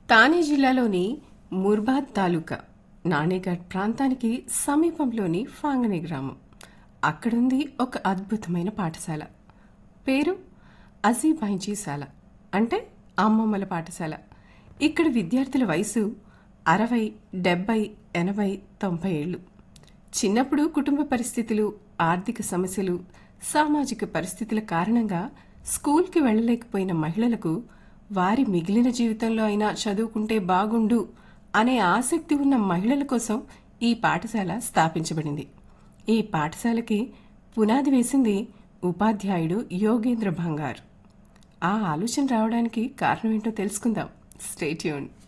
తానే జిల్లాలోని ముర్బాద్ తాలూకా నాణేఘాట్ ప్రాంతానికి సమీపంలోని ఫాంగనే గ్రామం అక్కడుంది ఒక అద్భుతమైన పాఠశాల పేరు అజీబాయిజీశాల అంటే అమ్మమ్మల పాఠశాల ఇక్కడ విద్యార్థుల వయసు అరవై డెబ్బై ఎనభై తొంభై ఏళ్ళు చిన్నప్పుడు కుటుంబ పరిస్థితులు ఆర్థిక సమస్యలు సామాజిక పరిస్థితుల కారణంగా స్కూల్కి వెళ్ళలేకపోయిన మహిళలకు వారి మిగిలిన జీవితంలో అయినా చదువుకుంటే బాగుండు అనే ఆసక్తి ఉన్న మహిళల కోసం ఈ పాఠశాల స్థాపించబడింది ఈ పాఠశాలకి పునాది వేసింది ఉపాధ్యాయుడు యోగేంద్ర భంగార్ ఆ ఆలోచన రావడానికి కారణం ఏంటో తెలుసుకుందాం స్టేట్యూన్